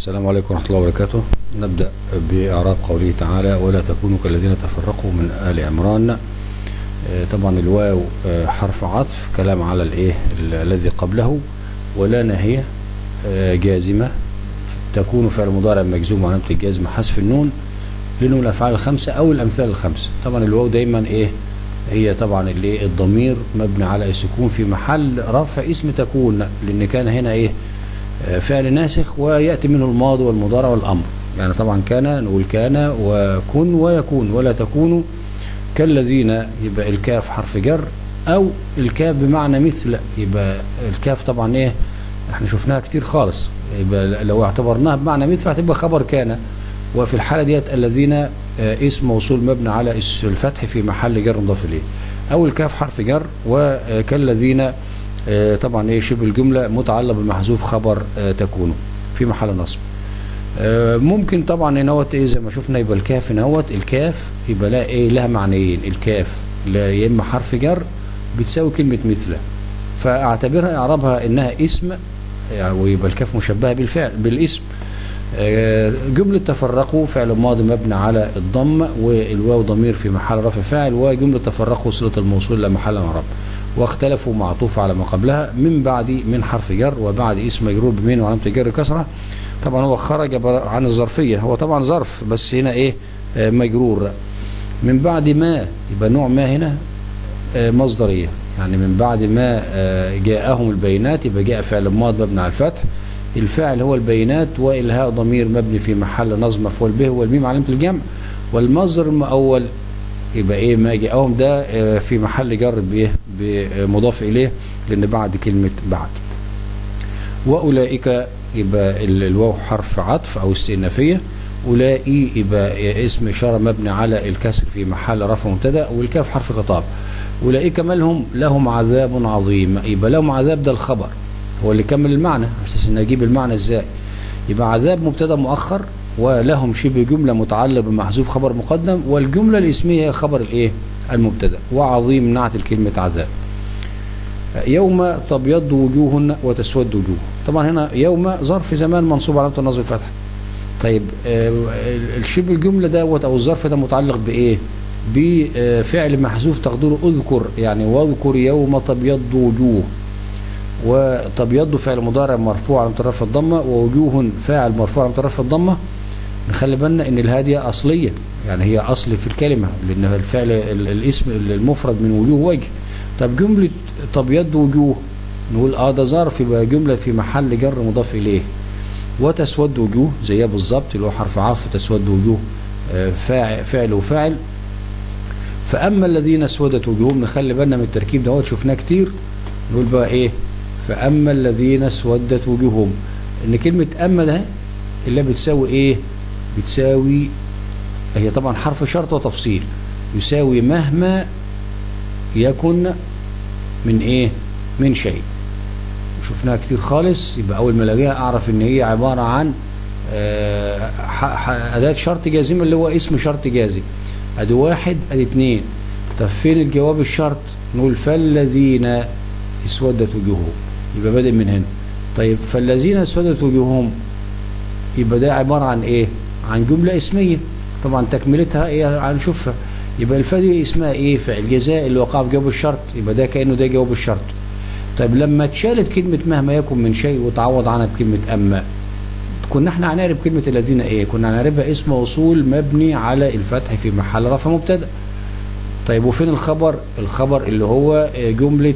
السلام عليكم ورحمة الله وبركاته نبدأ بإعراب قوله تعالى ولا تكونوا كالذين تفرقوا من آل عمران آه، طبعا الواو آه، حرف عطف كلام على الايه ال- الذي قبله ولا ناهية آه، جازمة تكون فعل مضارع مجزوم وعلامة الجزم حذف النون لأنه الأفعال الخمسة أو الأمثال الخمسة طبعا الواو دايما إيه هي طبعا اللي الضمير مبني على السكون في محل رفع اسم تكون لأن كان هنا إيه آه، فعل ناسخ ويأتي منه الماضي والمضارع والأمر يعني طبعا كان نقول كان وكن ويكون ولا تكونوا كالذين يبقى الكاف حرف جر أو الكاف بمعنى مثل يبقى الكاف طبعا إيه احنا شفناها كتير خالص يبقى لو اعتبرناها بمعنى مثل هتبقى خبر كان وفي الحالة ديت الذين آه، اسم موصول مبني على اس- الفتح في محل جر مضاف إليه أو الكاف حرف جر وكالذين آه، طبعا ايه شبه الجملة متعلق بمحذوف خبر آه، تكون في محل نصب آه، ممكن طبعا نوت ايه زي ما شفنا يبقى الكاف نوت الكاف يبقى لها ايه لها معنيين الكاف لا يا اما حرف جر بتساوي كلمة مثله فاعتبرها اعرابها انها اسم يعني ويبقى الكاف مشبهه بالفعل بالاسم آه، جملة تفرقوا فعل ماضي مبني على الضم والواو ضمير في محل رفع فاعل وجملة تفرقوا صلة الموصول لا محل من رب واختلفوا معطوف على ما قبلها من بعد من حرف جر وبعد اسم مجرور بمين وعلامة الجر كسرة طبعا هو خرج بر- عن الظرفية هو طبعا ظرف بس هنا ايه آه، مجرور من بعد ما يبقى نوع ما هنا آه، مصدرية يعني من بعد ما آه، جاءهم البينات يبقى جاء فعل ماض مبني على الفتح الفاعل هو البينات والهاء ضمير مبني في محل نصب مفعول به والميم علامة الجمع والمصدر المؤول يبقى ايه ما جاءهم ده آه، في محل جر بايه بمضاف اليه لان بعد كلمة بعد واولئك يبقى ال- الواو حرف عطف او استئنافيه اولئي يبقى اسم اشاره مبني على الكسر في محل رفع مبتدا والكاف حرف خطاب اولئك مالهم لهم عذاب عظيم يبقى لهم عذاب ده الخبر هو اللي كمل المعنى على اساس ان اجيب المعنى ازاي يبقى عذاب مبتدا مؤخر ولهم شبه جمله متعلق بمحذوف خبر مقدم والجمله الاسميه هي خبر الايه المبتدا وعظيم نعت الكلمه عذاب يوم تبيض وجوه وتسود وجوه طبعا هنا يوم ظرف زمان منصوب علامه النصب الفتح طيب آه، الشبه الجمله دوت او الظرف ده متعلق بايه بفعل محذوف تقديره اذكر يعني واذكر يوم تبيض وجوه وتبيض فعل مضارع مرفوع على رفع الضمه ووجوه فاعل مرفوع على رفع الضمه نخلي بالنا ان الهاديه اصليه يعني هي اصل في الكلمه لان الفعل ال- الاسم المفرد من وجوه وجه طب جمله تبيض وجوه نقول اه ده ظرف يبقى جمله في محل جر مضاف اليه وتسود وجوه زيها بالظبط اللي هو حرف عطف تسود وجوه آه، فاعل فعل وفاعل فاما الذين اسودت وجوههم نخلي بالنا من التركيب دوت شفناه كتير نقول بقى ايه فاما الذين اسودت وجوههم ان كلمه اما ده اللي بتساوي ايه بتساوي هي طبعا حرف شرط وتفصيل يساوي مهما يكن من ايه من شيء شفناها كتير خالص يبقى اول ما الاقيها اعرف ان هي عباره عن آه، ح- ح- اداه شرط جازمه اللي هو اسم شرط جازم ادي واحد ادي اتنين طب فين الجواب الشرط نقول فالذين اسودت وجوههم يبقى بادئ من هنا طيب فالذين اسودت وجوههم يبقى ده عباره عن ايه عن جمله اسميه طبعا تكملتها ايه هنشوفها يبقى الفاء دي اسمها ايه فعل جزاء اللي وقع في جواب الشرط يبقى ده كانه ده جواب الشرط طيب لما اتشالت كلمة مهما يكن من شيء وتعوض عنها بكلمة أما كنا احنا هنعرف كلمة الذين ايه كنا هنعرفها اسم موصول مبني على الفتح في محل رفع مبتدا طيب وفين الخبر الخبر اللي هو آه، جملة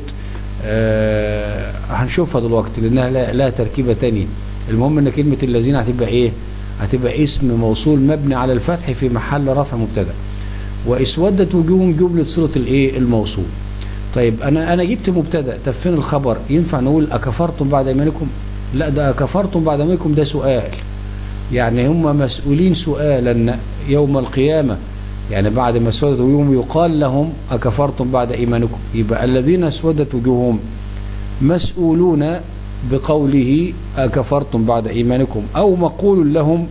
آه هنشوفها دلوقتي لانها لا- لها تركيبة تانية المهم ان كلمة الذين هتبقى ايه هتبقى اسم موصول مبني على الفتح في محل رفع مبتدا واسودت وجوههم جملة صلة الايه الموصول طيب انا انا جبت مبتدا طب فين الخبر ينفع نقول اكفرتم بعد ايمانكم لا ده اكفرتم بعد ايمانكم ده سؤال يعني هم مسؤولين سؤالا يوم القيامه يعني بعد ما اسودت وجوههم يقال لهم اكفرتم بعد ايمانكم يبقى الذين اسودت وجوههم مسؤولون بقوله اكفرتم بعد ايمانكم او مقول لهم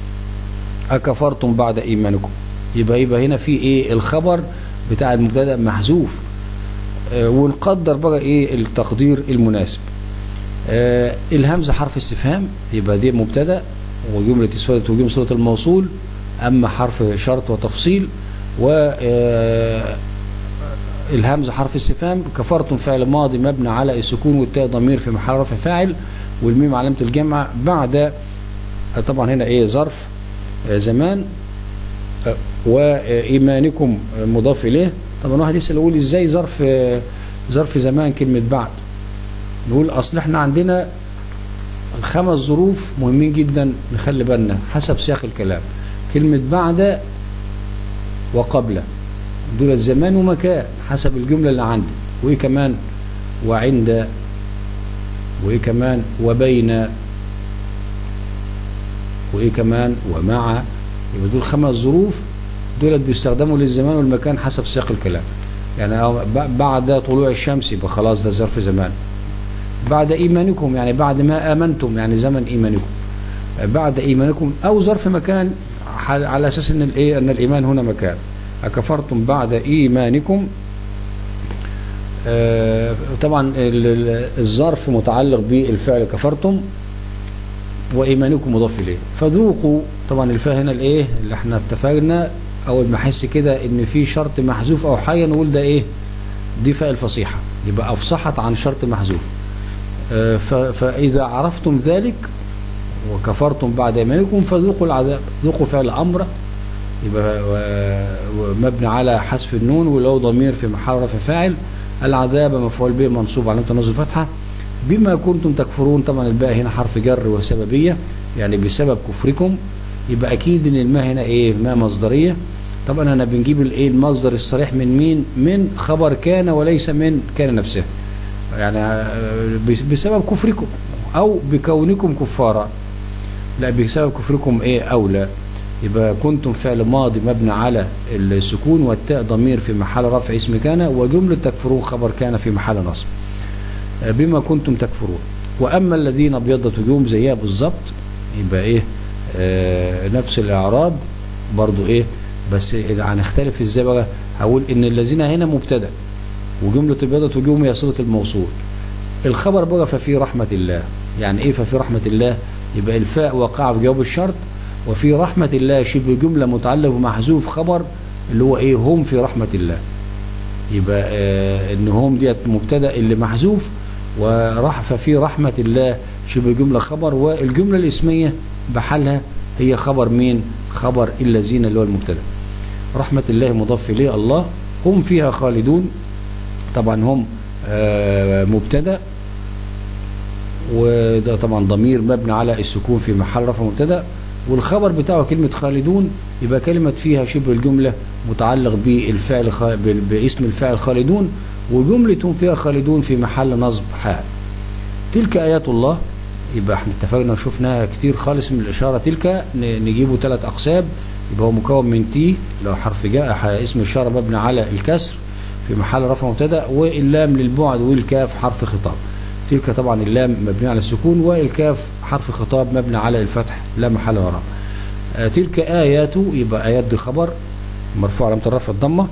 اكفرتم بعد ايمانكم يبقى يبقى هنا في ايه الخبر بتاع المبتدا محذوف آه، ونقدر بقى ايه التقدير المناسب آه، الهمزه حرف استفهام يبقى دي مبتدا وجملة إسفادة وجوم صلة الموصول أما حرف شرط وتفصيل و آه، الهمزة حرف استفهام كفرتم فعل ماضي مبني على السكون والتاء ضمير في محل رفع فاعل والميم علامة الجمع بعد طبعا هنا ايه ظرف آه، زمان آه، وإيمانكم آه، مضاف إليه طبعا واحد يسأل يقول ازاي ظرف آه، ظرف زمان كلمة بعد نقول أصل احنا عندنا الخمس ظروف مهمين جدا نخلي بالنا حسب سياق الكلام كلمة بعد وقبل دول زمان ومكان حسب الجملة اللي عندي وإيه كمان وعند وإيه كمان وبين وإيه كمان ومع يبقى دول خمس ظروف دول بيستخدموا للزمان والمكان حسب سياق الكلام يعني أو ب- بعد طلوع الشمس يبقى خلاص ده ظرف زمان بعد إيمانكم يعني بعد ما آمنتم يعني زمن إيمانكم بعد إيمانكم أو ظرف مكان ح- على أساس أن الإيه أن الإيمان هنا مكان أكفرتم بعد إيمانكم آه، طبعا ال- ال- الظرف متعلق بالفعل كفرتم وإيمانكم مضاف إليه فذوقوا طبعا الفاء هنا الإيه اللي احنا اتفقنا أول ما أحس كده إن في شرط محذوف أو حاجة نقول ده إيه دي فاء الفصيحة يبقى أفصحت عن شرط محذوف آه، ف- فإذا عرفتم ذلك وكفرتم بعد إيمانكم فذوقوا العذاب ذوقوا فعل أمر يبقى و- ومبني على حذف النون ولو ضمير في محل رفع فاعل العذاب مفعول به منصوب علامة النصب فتحة بما كنتم تكفرون طبعا الباء هنا حرف جر وسببية يعني بسبب كفركم يبقى أكيد إن الماء هنا إيه ماء مصدرية طبعا أنا بنجيب الإيه المصدر الصريح من مين من خبر كان وليس من كان نفسه يعني آه، بس- بسبب كفركم أو بكونكم كفارا لا بسبب كفركم ايه اولى يبقى كنتم فعل ماضي مبني على السكون والتاء ضمير في محل رفع اسم كان وجملة تكفرون خبر كان في محل نصب آه، بما كنتم تكفرون واما الذين ابيضت وجوههم زيها بالظبط يبقى ايه آه نفس الاعراب برضو ايه بس هنختلف ازاي بقى هقول ان الذين هنا مبتدا وجملة ابيضت وجوههم هي صلة الموصول الخبر بقى ففي رحمة الله يعني ايه ففي رحمة الله يبقى الفاء وقع في جواب الشرط وفي رحمة الله شبه جملة متعلق بمحذوف خبر اللي هو ايه هم في رحمة الله يبقى آه ان هم ديت مبتدا اللي محذوف وراح ففي رحمة الله شبه جملة خبر والجملة الاسمية بحالها هي خبر مين خبر الذين اللي هو المبتدا رحمة الله مضاف إليه الله هم فيها خالدون طبعا هم آه مبتدا وده طبعا ضمير مبني على السكون في محل رفع مبتدا والخبر بتاعه كلمة خالدون يبقى كلمة فيها شبه الجملة متعلق بالفعل خ... بال- باسم الفاعل خالدون وجملة هم فيها خالدون في محل نصب حال تلك آيات الله يبقى احنا اتفقنا شفناها كتير خالص من الإشارة تلك ن- نجيبه ثلاث أقسام يبقى هو مكون من تي لو حرف جاء ح- اسم إشارة مبني على الكسر في محل رفع مبتدا واللام للبعد والكاف حرف خطاب تلك طبعا اللام مبني على السكون والكاف حرف خطاب مبني على الفتح لا محل وراء آه، تلك آياته يبقى آيات دي خبر مرفوع علامة الرفع الضمة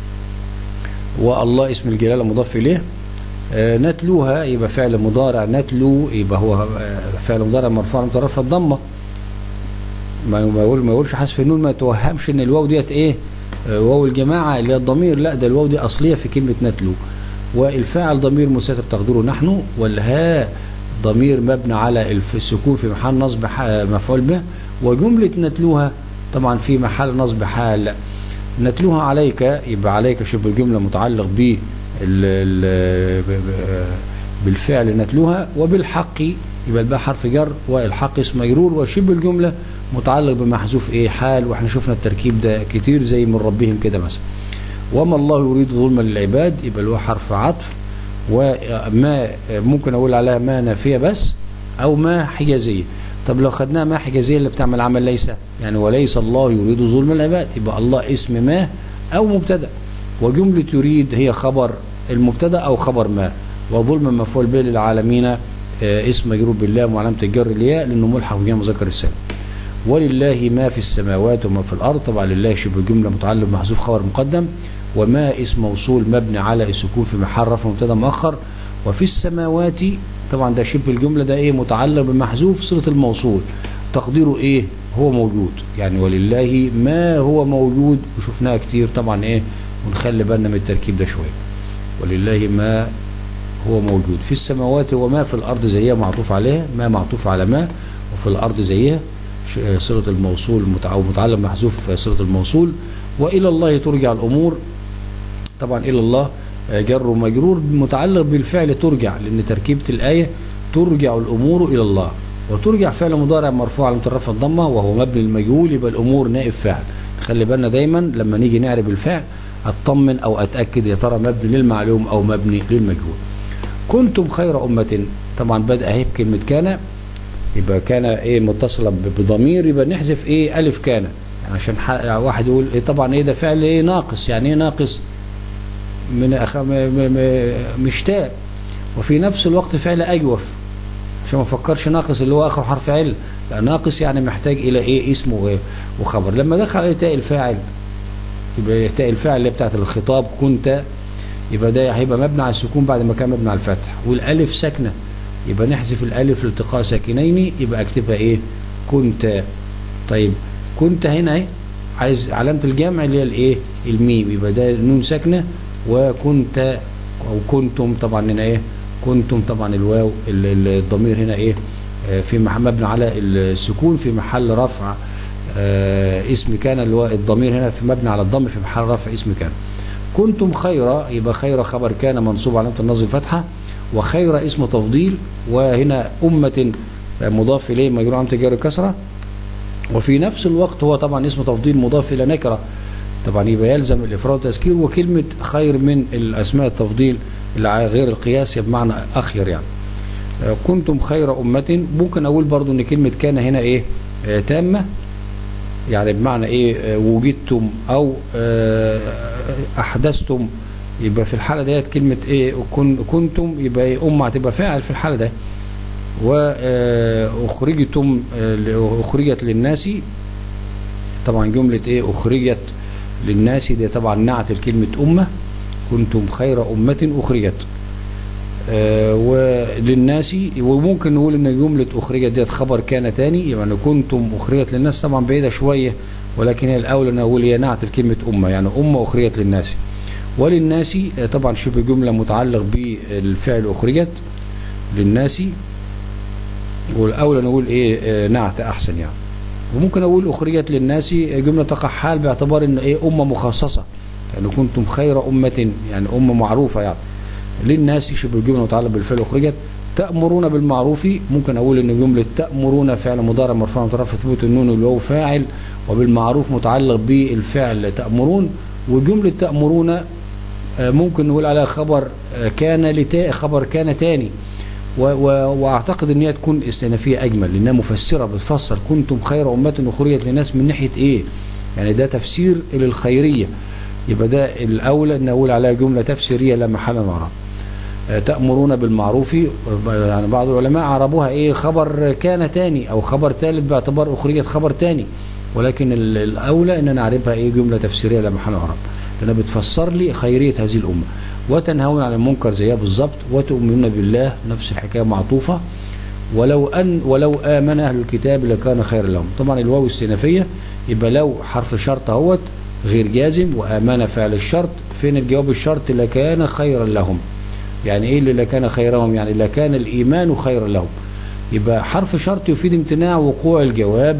والله اسم الجلالة مضاف إليه آه، نتلوها يبقى فعل مضارع نتلو يبقى هو آه، فعل مضارع مرفوع علامة الرفع الضمة ما ما يقول ما يقولش حذف النون ما يتوهمش ان الواو ديت ايه آه، واو الجماعه اللي هي الضمير لا ده الواو دي اصليه في كلمه نتلو والفاعل ضمير مستتر تقديره نحن والهاء ضمير مبني على الف- السكون في محل نصب ح- مفعول به وجمله نتلوها طبعا في محل نصب حال نتلوها عليك يبقى عليك شبه الجمله متعلق ب ال- ال- ب- ب- بالفعل نتلوها وبالحق يبقى الباء حرف جر والحق اسم مجرور وشبه الجمله متعلق بمحذوف ايه حال واحنا شفنا التركيب ده كتير زي من ربهم كده مثلا وما الله يريد ظلما للعباد يبقى اللي هو حرف عطف وما ممكن اقول عليها ما نافيه بس او ما حجازيه طب لو خدناها ما حجازيه اللي بتعمل عمل ليس يعني وليس الله يريد ظلم العباد يبقى الله اسم ما او مبتدا وجمله يريد هي خبر المبتدا او خبر ما وظلم مفعول به للعالمين آه، اسم مجرور بالله وعلامه الجر الياء لانه ملحق بجمع مذكر السالم ولله ما في السماوات وما في الأرض طبعا لله شبه جملة متعلق محذوف خبر مقدم وما اسم موصول مبني على السكون في محل رفع مبتدا مؤخر وفي السماوات طبعا ده شبه الجملة ده ايه متعلق بمحذوف صلة الموصول تقديره ايه هو موجود يعني ولله ما هو موجود وشفناها كتير طبعا ايه ونخلي بالنا من التركيب ده شويه ولله ما هو موجود في السماوات وما في الارض زيها معطوف عليها ما معطوف على ما وفي الارض زيها ش- صله الموصول متع- او متعلم محذوف صله الموصول والى الله ترجع الامور طبعا الى الله آه، جر ومجرور متعلق بالفعل ترجع لان تركيبه الايه ترجع الامور الى الله وترجع فعل مضارع مرفوع على مترفع الضمه وهو مبني المجهول يبقى الامور نائب فاعل خلي بالنا دايما لما نيجي نعرب الفعل اطمن او اتاكد يا ترى مبني للمعلوم او مبني للمجهول كنتم خير امه طبعا بدا اهي بكلمه كان يبقى كان ايه متصله ب- بضمير يبقى نحذف ايه الف كان يعني عشان ح- واحد يقول إيه طبعا ايه ده فعل ايه ناقص يعني ايه ناقص من أخ... م... م... م... مشتاق وفي نفس الوقت فعل اجوف عشان ما فكرش ناقص اللي هو اخر حرف عل لا ناقص يعني محتاج الى ايه اسمه وإيه وخبر لما دخل عليه تاء الفاعل يبقى تاء الفاعل اللي بتاعت الخطاب كنت يبقى ده هيبقى مبني على السكون بعد ما كان مبني على الفتح والالف ساكنه يبقى نحذف الالف لالتقاء ساكنين يبقى اكتبها ايه كنت طيب كنت هنا اهي عايز علامه الجمع اللي هي الايه الميم يبقى ده نون ساكنه وكنت او كنتم طبعا هنا ايه كنتم طبعا الواو ال- ال- الضمير هنا ايه آه، في محل مبني على السكون في محل رفع آه، اسم كان اللي هو الضمير هنا في مبني على الضم في محل رفع اسم كان كنتم خير يبقى خير خبر كان منصوب علامه النصب فتحه وخير اسم تفضيل وهنا امه مضاف اليه مجرور علامه الجر كسره وفي نفس الوقت هو طبعا اسم تفضيل مضاف الى نكره طبعا يبقى يلزم الافراد والتذكير وكلمه خير من الاسماء التفضيل اللي على غير القياس بمعنى اخير يعني آه، كنتم خير امه ممكن اقول برضو ان كلمه كان هنا ايه آه، تامه يعني بمعنى ايه آه، وجدتم او آه، احدثتم يبقى في الحاله ديت كلمه ايه كن كنتم يبقى ايه ام هتبقى فاعل في الحاله ده واخرجتم اخرجت للناس طبعا جمله ايه اخرجت للناس دي طبعا نعت الكلمه امه كنتم خير امه اخرجت آه، وللناس وممكن نقول ان جمله اخرجت ديت خبر كان تاني يعني كنتم اخرجت للناس طبعا بعيده شويه ولكن هي الاولى ان اقول هي نعت الكلمه امه يعني امه اخرجت للناس وللناس آه، طبعا شبه جمله متعلق بالفعل اخرجت للناس والاولى نقول ايه آه، نعت احسن يعني وممكن اقول اخرجت للناس جمله تقع حال باعتبار ان ايه امه مخصصه يعني كنتم خير امه يعني امه معروفه يعني للناس شبه الجمله متعلق بالفعل اخرجت تأمرون بالمعروف ممكن أقول إن جملة تأمرون فعل مضارع مرفوع من طرف ثبوت النون اللي هو فاعل وبالمعروف متعلق بالفعل تأمرون وجملة تأمرون آه، ممكن نقول عليها خبر آه، كان لتا خبر كان تاني و و واعتقد ان هي تكون استئنافيه اجمل لانها مفسره بتفسر كنتم خير امه اخرجت للناس من ناحيه ايه؟ يعني ده تفسير للخيريه يبقى ده الاولى ان اقول عليها جمله تفسيريه لا محل من اعراب آه، تأمرون بالمعروف يعني بعض العلماء عربوها ايه خبر كان تاني او خبر ثالث باعتبار اخرجت خبر تاني ولكن ال- الاولى ان نعرفها ايه جمله تفسيريه لا محل من اعراب لانها بتفسر لي خيريه هذه الامه وتنهون عن المنكر زيها بالظبط وتؤمنون بالله نفس الحكايه معطوفه ولو ان ولو امن اهل الكتاب لكان خيرا لهم طبعا الواو استئنافيه يبقى لو حرف شرط اهوت غير جازم وامن فعل الشرط فين الجواب الشرط لكان خيرا لهم يعني ايه اللي لكان خيرهم يعني لكان الايمان خيرا لهم يبقى حرف شرط يفيد امتناع وقوع الجواب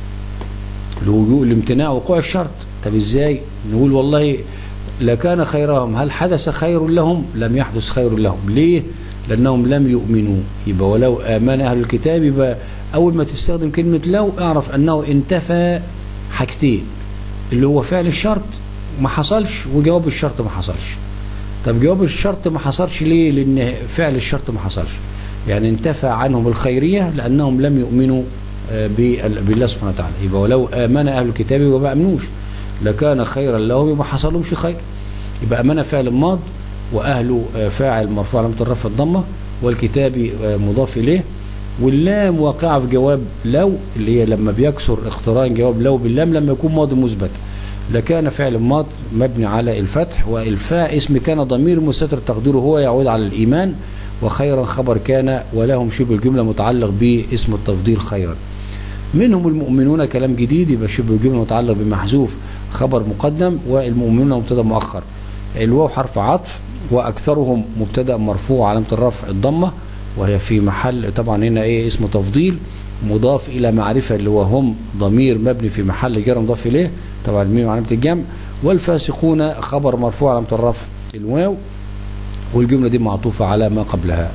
لوجوء لامتناع وقوع الشرط طب ازاي نقول والله لكان خيرهم هل حدث خير لهم لم يحدث خير لهم ليه لانهم لم يؤمنوا يبقى ولو امن اهل الكتاب يبقى اول ما تستخدم كلمه لو اعرف انه انتفى حاجتين اللي هو فعل الشرط ما حصلش وجواب الشرط ما حصلش طب جواب الشرط ما حصلش ليه لان فعل الشرط ما حصلش يعني انتفى عنهم الخيريه لانهم لم يؤمنوا آه، بال- بالله سبحانه وتعالى يبقى ولو امن اهل الكتاب يبقى ما امنوش لكان خيرا لهم يبقى ما حصلهمش خير يبقى امن فعل ماض واهله آه، فاعل مرفوع علامه الرفع الضمه والكتاب آه، مضاف اليه واللام واقعه في جواب لو اللي هي لما بيكسر اقتران جواب لو باللام لما يكون ماضي مثبت لكان فعل ماض مبني على الفتح والفاء اسم كان ضمير مستتر تقديره هو يعود على الايمان وخيرا خبر كان ولهم شبه الجمله متعلق باسم التفضيل خيرا منهم المؤمنون كلام جديد يبقى شبه جمله متعلق بمحذوف خبر مقدم والمؤمنون مبتدا مؤخر الواو حرف عطف واكثرهم مبتدا مرفوع علامه الرفع الضمه وهي في محل طبعا هنا ايه اسمه تفضيل مضاف الى معرفه اللي هو هم ضمير مبني في محل جر مضاف اليه طبعا الميم علامه الجمع والفاسقون خبر مرفوع علامه الرفع الواو والجمله دي معطوفه على ما قبلها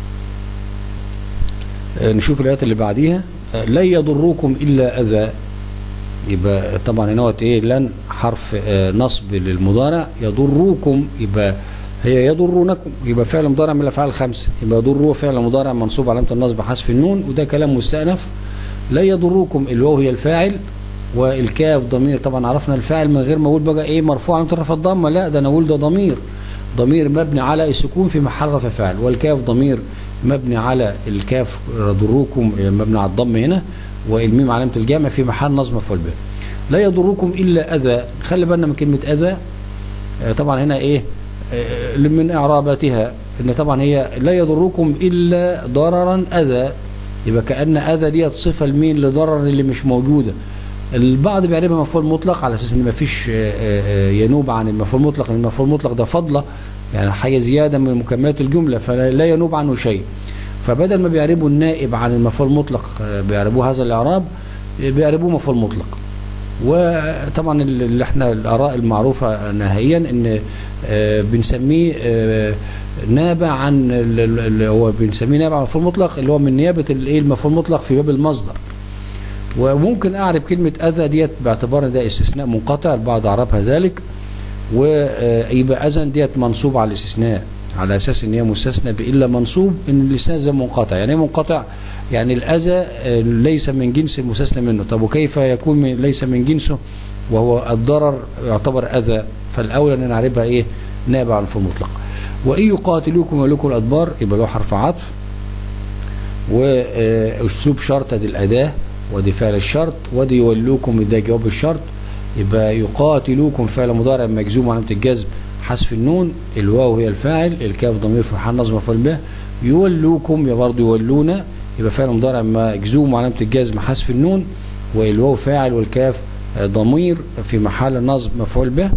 آه، نشوف الايات اللي بعديها آه، لن يضروكم الا اذى يبقى طبعا هنا ايه لن حرف آه، نصب للمضارع يضروكم يبقى هي يضرونكم يبقى فعل مضارع من الافعال الخمسه يبقى يضر فعل مضارع منصوب علامه النصب حذف النون وده كلام مستأنف لا يضركم الواو هي الفاعل والكاف ضمير طبعا عرفنا الفاعل من غير ما اقول بقى ايه مرفوع علامه الرفع الضمه لا ده انا اقول ده ضمير ضمير مبني على السكون في محل رفع فاعل والكاف ضمير مبني على الكاف يضركم مبني على الضم هنا والميم علامه الجمع في محل نصب مفعول به لا يضركم الا اذى خلي بالنا من كلمه اذى آه، طبعا هنا ايه آه، من اعراباتها ان طبعا هي لا يضركم الا ضررا اذى يبقى كان اذى ديت صفه لمين لضرر اللي مش موجوده البعض بيعربها مفعول مطلق على اساس ان ما فيش ينوب عن المفعول المطلق لان المفعول المطلق ده فضله يعني حاجه زياده من مكملات الجمله فلا ينوب عنه شيء فبدل ما بيعربوا النائب عن المفعول المطلق آه، بيعربوه هذا الاعراب آه، بيعربوه مفعول مطلق وطبعا اللي احنا الاراء المعروفه نهائيا ان آه، بنسميه آه، نابع عن ال- ال- اللي هو بنسميه نابع عن المفعول المطلق اللي هو من نيابه الايه المفعول المطلق في باب المصدر وممكن اعرب كلمه اذى ديت باعتبار ان ده استثناء منقطع البعض اعربها ذلك ويبقى اذى ديت منصوب على الاستثناء على اساس ان هي مستثنى بالا منصوب ان الاستثناء زي منقطع يعني ايه منقطع يعني الاذى آه، ليس من جنس المستثنى منه طب وكيف يكون من ليس من جنسه وهو الضرر يعتبر اذى فالاولى ان نعربها ايه نابع عن المفعول المطلق وان يقاتلوكم ولكم الادبار يبقى له حرف عطف واسلوب شرط دي الاداه ودي فعل الشرط ودي يولوكم ده جواب الشرط يبقى يقاتلوكم فعل مضارع مجزوم علامه الجزم حذف النون الواو هي الفاعل الكاف ضمير في محل نصب مفعول به يولوكم يا برضه يولونا يبقى فعل مضارع مجزوم علامه الجزم حذف النون والواو فاعل والكاف آه، ضمير في محل نصب مفعول به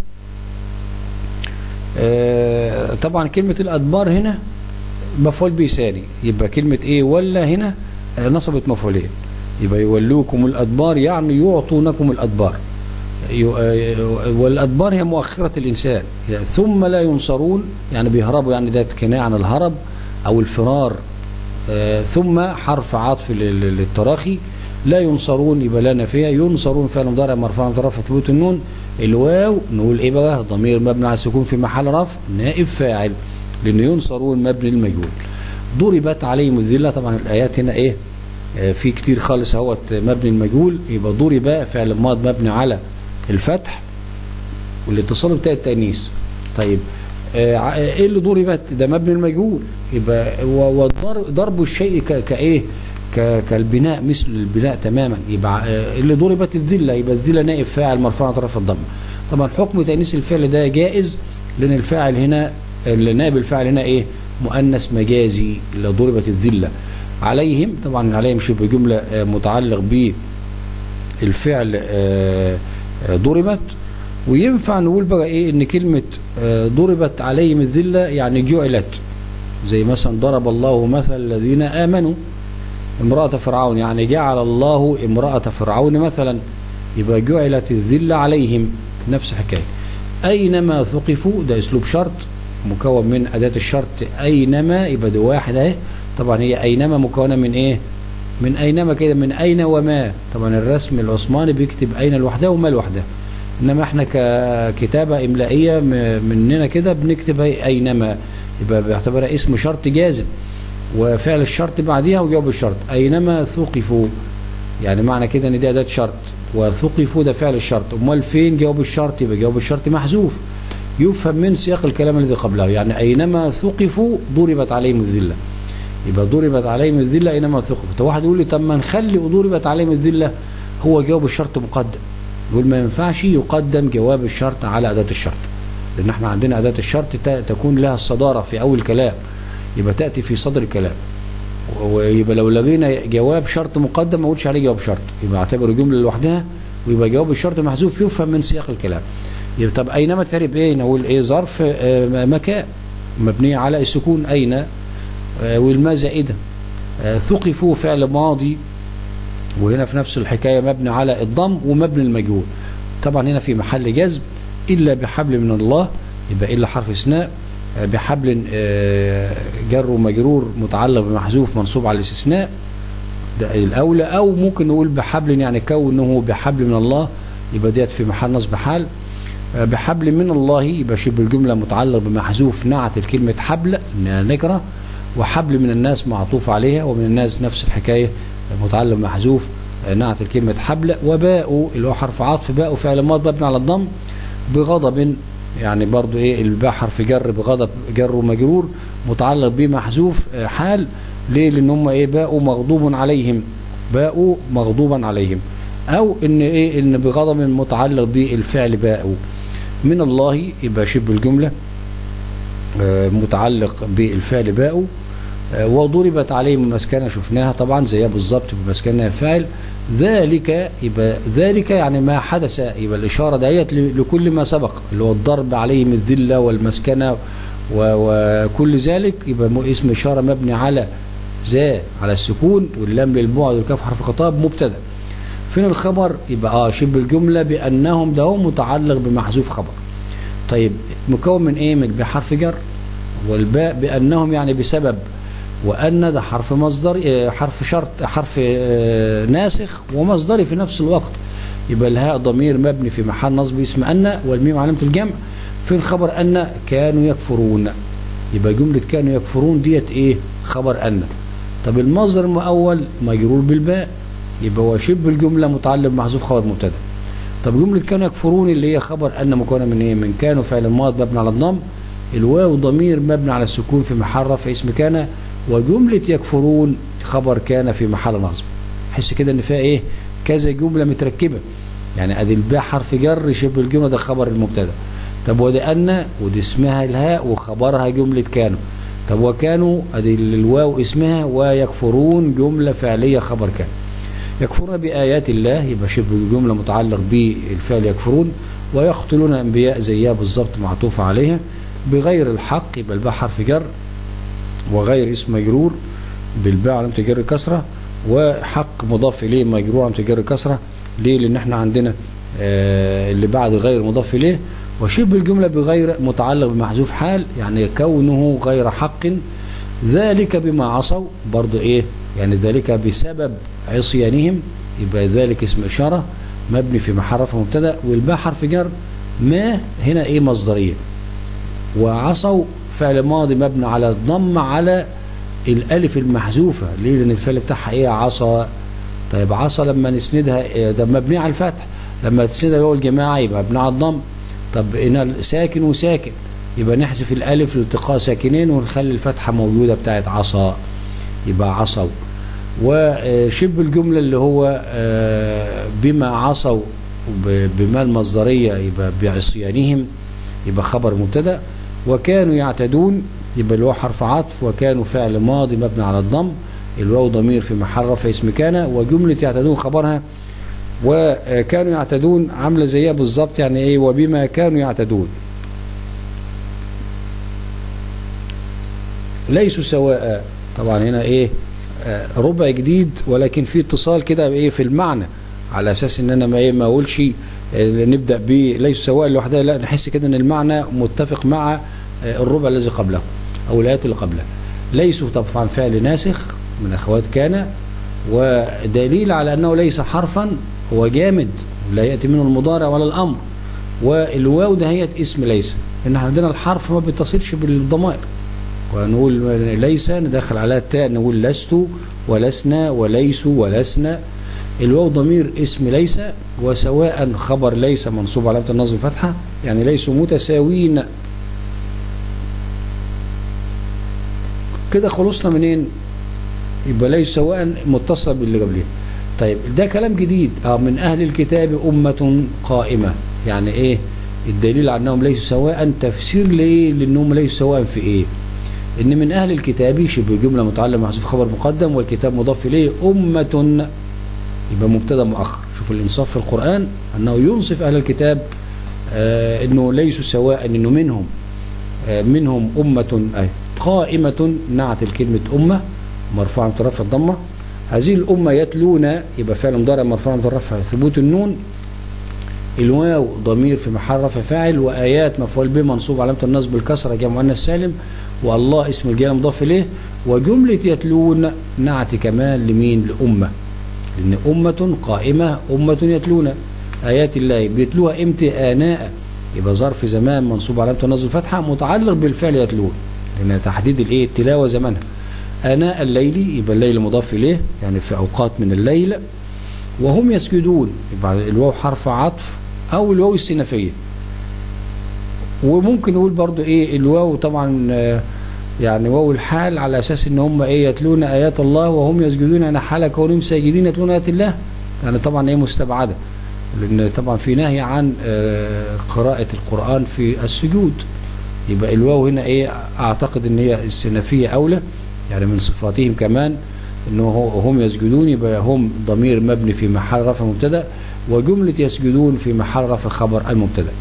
آه، طبعا كلمه الادبار هنا مفعول به ثاني يبقى كلمه ايه ولا هنا آه، نصبت مفعولين يبقى يولوكم الادبار يعني يعطونكم الادبار يو- آه، والادبار هي مؤخره الانسان يعني ثم لا ينصرون يعني بيهربوا يعني ده كنايه عن الهرب او الفرار آه، ثم حرف عطف لل- للتراخي لا ينصرون يبقى لا نافيه ينصرون فعل مضارع مرفوع من طرف ثبوت النون الواو نقول ايه بقى ضمير مبني على السكون في محل رفع نائب فاعل لان ينصرون مبني للمجهول ضربت عليهم الذله طبعا الايات هنا ايه آه، في كتير خالص اهوت مبني المجهول يبقى ضرب فعل ماض مبني على الفتح والاتصال بتاع التانيث طيب آه، ع- ايه اللي ضربت ده مبني المجهول يبقى و- والضرب ضرب الشيء ك- كايه ك- كالبناء مثل البناء تماما يبقى آه، اللي ضربت الذله يبقى الذله نائب فاعل مرفوع على طرف الضم طبعا حكم تانيث الفعل ده جائز لان الفاعل هنا اللي نائب الفاعل هنا ايه مؤنث مجازي اللي ضربت الذله عليهم طبعا عليهم شبه جمله آه، متعلق بالفعل آه، آه، ضربت وينفع نقول بقى ايه ان كلمة آه، ضربت عليهم الذلة يعني جعلت زي مثلا ضرب الله مثل الذين آمنوا امرأة فرعون يعني جعل الله امرأة فرعون مثلا يبقى جعلت الذلة عليهم نفس الحكاية أينما ثقفوا ده أسلوب شرط مكون من أداة الشرط أينما يبقى ده واحد أهي طبعا هي أينما مكونة من إيه؟ من أينما كده من أين وما طبعا الرسم العثماني بيكتب أين لوحدها وما لوحدها انما احنا ككتابه املائيه م- مننا كده بنكتب أي- اينما يبقى بيعتبرها اسم شرط جازم وفعل الشرط بعديها وجواب الشرط اينما ثقفوا يعني معنى كده ان دي اداه شرط وثقفوا ده فعل الشرط امال فين جواب الشرط يبقى جواب الشرط محذوف يفهم من سياق الكلام الذي قبله يعني اينما ثقفوا ضربت عليهم الذله يبقى ضربت عليهم الذله اينما ثقفوا طب واحد يقول لي طب ما نخلي ضربت عليهم الذله هو جواب الشرط مقدم يقول ما ينفعش يقدم جواب الشرط على أداة الشرط لأن احنا عندنا أداة الشرط ت- تكون لها الصدارة في أول كلام يبقى تأتي في صدر الكلام ويبقى لو لغينا جواب شرط مقدم ما اقولش عليه جواب شرط يبقى اعتبره جمله لوحدها ويبقى جواب الشرط محذوف يفهم من سياق الكلام يبقى طب اينما تعرف ايه نقول ايه ظرف آه مكان مبنيه على السكون اين آه والما زائده آه ثقفوا فعل ماضي وهنا في نفس الحكايه مبني على الضم ومبني المجهول طبعا هنا في محل جذب الا بحبل من الله يبقى الا حرف اثناء بحبل جر ومجرور متعلق بمحذوف منصوب على الاستثناء ده الاولى او ممكن نقول بحبل يعني كونه بحبل من الله يبقى ديت في محل نصب حال بحبل من الله يبقى شبه الجمله متعلق بمحذوف نعت الكلمه حبل انها نكره وحبل من الناس معطوف عليها ومن الناس نفس الحكايه متعلق بمحذوف نعت الكلمه حبل وباء اللي هو حرف عطف باء فعل ماض مبني على الضم بغضب يعني برضو ايه الباء حرف جر بغضب جر ومجرور متعلق بمحذوف حال ليه لان هم ايه باءوا مغضوب عليهم باءوا مغضوبا عليهم او ان ايه ان بغضب متعلق بالفعل باءوا من الله يبقى شبه الجمله متعلق بالفعل باءوا وضربت عليهم المسكنه شفناها طبعا زيها بالظبط بمسكنها فاعل ذلك يبقى ذلك يعني ما حدث يبقى الإشارة ديت لكل ما سبق اللي هو الضرب عليهم الذلة والمسكنة وكل ذلك يبقى اسم إشارة مبني على ذا على السكون واللام للبعد والكاف حرف خطاب مبتدا فين الخبر يبقى اه شبه الجملة بأنهم ده متعلق بمحذوف خبر طيب مكون من ايه من بحرف جر والباء بأنهم يعني بسبب وأن ده حرف مصدر حرف شرط حرف ناسخ ومصدري في نفس الوقت يبقى الهاء ضمير مبني في محل نصب اسم أن والميم علامة الجمع في الخبر أن كانوا يكفرون يبقى جملة كانوا يكفرون ديت إيه خبر أن طب المصدر المؤول مجرور بالباء يبقى هو شبه الجملة متعلق بمحذوف خبر مبتدا طب جملة كانوا يكفرون اللي هي خبر أن مكونة من إيه من كانوا فعل ماض مبني على الضم الواو ضمير مبني على السكون في محل رفع اسم كان وجملة يكفرون خبر كان في محل نصب حس كده ان فيها ايه كذا جملة متركبة يعني ادي الباء حرف جر شبه الجملة ده خبر المبتدا طب ودي ان ودي اسمها الهاء وخبرها جملة كانوا طب وكانوا ادي الواو اسمها ويكفرون جملة فعلية خبر كان يكفرون بآيات الله يبقى شبه الجملة متعلق بالفعل يكفرون ويقتلون الأنبياء زيها بالظبط معطوفة عليها بغير الحق يبقى الباء حرف جر وغير اسم مجرور بالباء علامة جر كسرة وحق مضاف إليه مجرور علامة جر كسرة ليه لأن احنا عندنا آه اللي بعد غير مضاف إليه وشبه الجملة بغير متعلق بمحذوف حال يعني كونه غير حق ذلك بما عصوا برضو ايه يعني ذلك بسبب عصيانهم يبقى ذلك اسم إشارة مبني في محل رفع مبتدا والباء حرف جر ما هنا ايه مصدريه وعصوا فعل ماضي مبني على الضم على الالف المحذوفه ليه لان الفعل بتاعها ايه عصى طيب عصى لما نسندها ده مبني على الفتح لما تسندها هو الجماعه يبقى مبني على الضم طب هنا ساكن وساكن يبقى نحذف الالف لالتقاء ساكنين ونخلي الفتحه موجوده بتاعت عصى يبقى عصوا وشبه الجمله اللي هو بما عصوا بما المصدريه يبقى بعصيانهم يبقى خبر مبتدا وكانوا يعتدون يبقى اللي هو حرف عطف وكانوا فعل ماضي مبني على الضم الواو ضمير في محل رفع اسم كان وجملة يعتدون خبرها وكانوا يعتدون عاملة زيها بالظبط يعني ايه وبما كانوا يعتدون ليسوا سواء طبعا هنا ايه ربع جديد ولكن في اتصال كده ايه في المعنى على اساس ان انا ما ايه ما اقولش نبدا ب ليسوا سواء لوحدها لا نحس كده ان المعنى متفق مع الربع الذي قبله او الايات اللي قبله ليسوا طبعا فعل ناسخ من اخوات كان ودليل على انه ليس حرفا هو جامد لا ياتي منه المضارع ولا الامر والواو ده هي اسم ليس ان احنا عندنا الحرف ما بيتصلش بالضمائر ونقول ليس ندخل عليها التاء نقول لست ولسنا وليسوا ولسنا الواو ضمير اسم ليس وسواء خبر ليس منصوب علامة النصب فتحة يعني ليسوا متساوين كده خلصنا منين يبقى ليس سواء متصل باللي قبلها طيب ده كلام جديد اه من اهل الكتاب امة قائمة يعني ايه الدليل على انهم ليسوا سواء تفسير ليه لانهم ليسوا سواء في ايه ان من اهل الكتاب شبه جمله متعلق محذوف خبر مقدم والكتاب مضاف اليه امه يبقى مبتدا مؤخر شوف الانصاف في القران انه ينصف اهل الكتاب آه انه ليسوا سواء انه منهم آه منهم امه آه قائمه نعت الكلمه امه مرفوعه من رفع الضمه هذه الامه يتلون يبقى فعل مضارع مرفوع من رفع ثبوت النون الواو ضمير في محل رفع فاعل وايات مفعول به منصوب علامه النصب بالكسره جمع مؤنث سالم والله اسم الجلاله مضاف اليه وجمله يتلون نعت كمان لمين لامه لان امه قائمه امه يتلون ايات الله بيتلوها امتى اناء يبقى ظرف زمان منصوب علامه النصب الفتحه متعلق بالفعل يتلون لان تحديد الايه التلاوه زمانها اناء الليل يبقى الليل مضاف اليه يعني في اوقات من الليل وهم يسجدون يبقى الواو حرف عطف او الواو السنفيه وممكن نقول برضو ايه الواو طبعا آه يعني واو الحال على اساس ان هم ايه يتلون ايات الله وهم يسجدون انا حال كونهم ساجدين يتلون ايات الله يعني طبعا ايه مستبعده لان طبعا في نهي عن آه قراءه القران في السجود يبقى الواو هنا ايه اعتقد ان هي السنفيه اولى يعني من صفاتهم كمان انه هم يسجدون يبقى هم ضمير مبني في محل رفع مبتدا وجمله يسجدون في محل رفع خبر المبتدا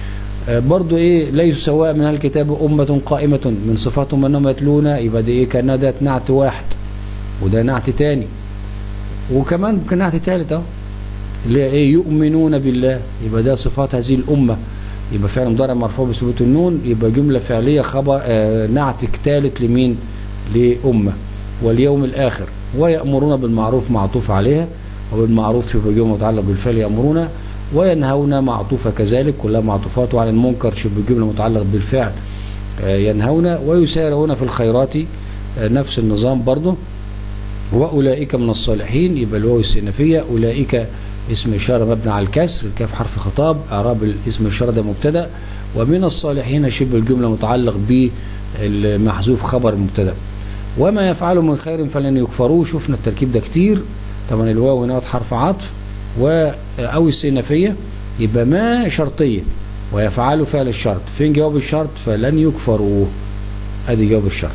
برضو ايه ليسوا سواء من الكتاب أمة قائمة من صفاتهم أنهم يتلون يبقى دي ايه كان ده نعت واحد وده نعت تاني وكمان كان نعت تالت اهو اللي هي ايه يؤمنون بالله يبقى ده صفات هذه الأمة يبقى فعل مضارع مرفوع بثبوت النون يبقى جملة فعلية خبر آه نعت ثالث لمين لأمة واليوم الآخر ويأمرون بالمعروف معطوف عليها وبالمعروف يبقى جملة متعلق بالفعل يأمرون وينهون معطوفة كذلك كلها معطوفات وعن المنكر شبه جملة متعلق بالفعل ينهون ويسارعون في الخيرات نفس النظام برضه وأولئك من الصالحين يبقى الواو السنفية أولئك اسم إشارة مبني على الكسر الكاف حرف خطاب إعراب الاسم إشارة ده مبتدأ ومن الصالحين شبه الجملة متعلق بالمحذوف خبر مبتدأ وما يفعلوا من خير فلن يكفروه شفنا التركيب ده كتير طبعا الواو هنا حرف عطف و أو السنفية يبقى ما شرطية ويفعلوا فعل الشرط فين جواب الشرط فلن يكفروه ادي جواب الشرط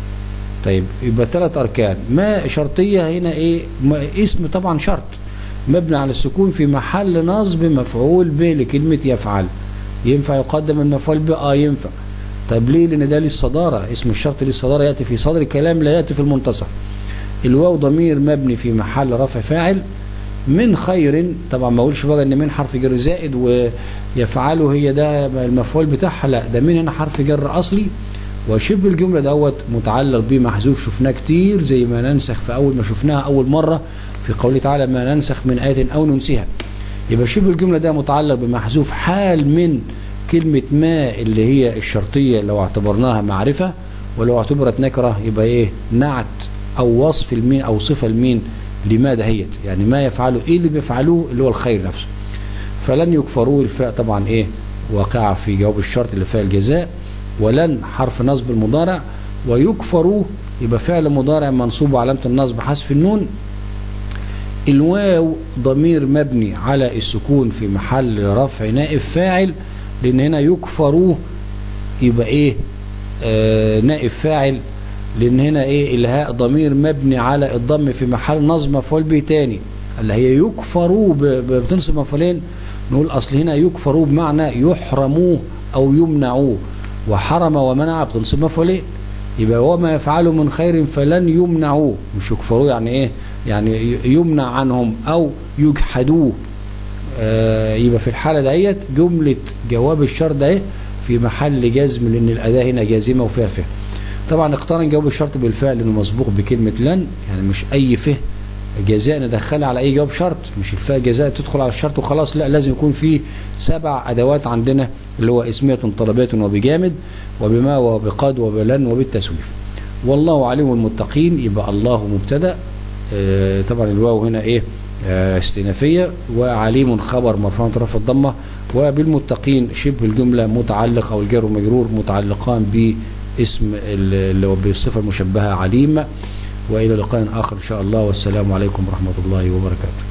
طيب يبقى ثلاث اركان ما شرطية هنا ايه اسم طبعا شرط مبني على السكون في محل نصب مفعول به لكلمة يفعل ينفع يقدم المفعول به اه ينفع طيب ليه لان ده للصدارة اسم الشرط للصدارة يأتي في صدر الكلام لا يأتي في المنتصف الواو ضمير مبني في محل رفع فاعل من خير طبعا ما اقولش بقى ان من حرف جر زائد ويفعله هي ده المفعول بتاعها لا ده من هنا حرف جر اصلي وشبه الجمله دوت متعلق به محذوف شفناه كتير زي ما ننسخ في اول ما شفناها اول مره في قوله تعالى ما ننسخ من ايه او ننسيها يبقى شبه الجمله ده متعلق بمحذوف حال من كلمه ما اللي هي الشرطيه لو اعتبرناها معرفه ولو اعتبرت نكره يبقى ايه نعت او وصف المين او صفه المين لماذا هيت يعني ما يفعلوا ايه اللي بيفعلوه اللي هو الخير نفسه فلن يكفروه الفاء طبعا ايه واقعة في جواب الشرط اللي فيها الجزاء ولن حرف نصب المضارع ويكفروه يبقى فعل مضارع منصوب علامة النصب حذف النون الواو ضمير مبني على السكون في محل رفع نائب فاعل لان هنا يكفروه يبقى ايه آه نائب فاعل لان هنا ايه الهاء ضمير مبني على الضم في محل نصب مفعول به تاني اللي هي يكفروا بتنصب مفعولين نقول اصل هنا يكفروا بمعنى يحرموه او يمنعوه وحرم ومنع بتنصب مفعولين يبقى وما يفعلوا من خير فلن يمنعوه مش يكفروه يعني ايه يعني يمنع عنهم او يجحدوه آه يبقى في الحاله ديت جمله جواب الشرط ده في محل جزم لان الاداه هنا جازمه وفيها فهم طبعا اقترن جواب الشرط بالفعل انه مسبوق بكلمه لن يعني مش اي فه جزاء ندخلها على اي جواب شرط مش الفاء جزاء تدخل على الشرط وخلاص لا لازم يكون في سبع ادوات عندنا اللي هو اسميه طلبيه وبجامد وبما وبقد وبلن وبالتسويف والله عليم المتقين يبقى الله مبتدا اه طبعا الواو هنا ايه اه استئنافيه وعليم خبر مرفوع طرف الضمه وبالمتقين شبه الجمله متعلق او الجار والمجرور متعلقان ب اسم اللي هو بالصفة المشبهة عليم وإلى لقاء آخر إن شاء الله والسلام عليكم ورحمة الله وبركاته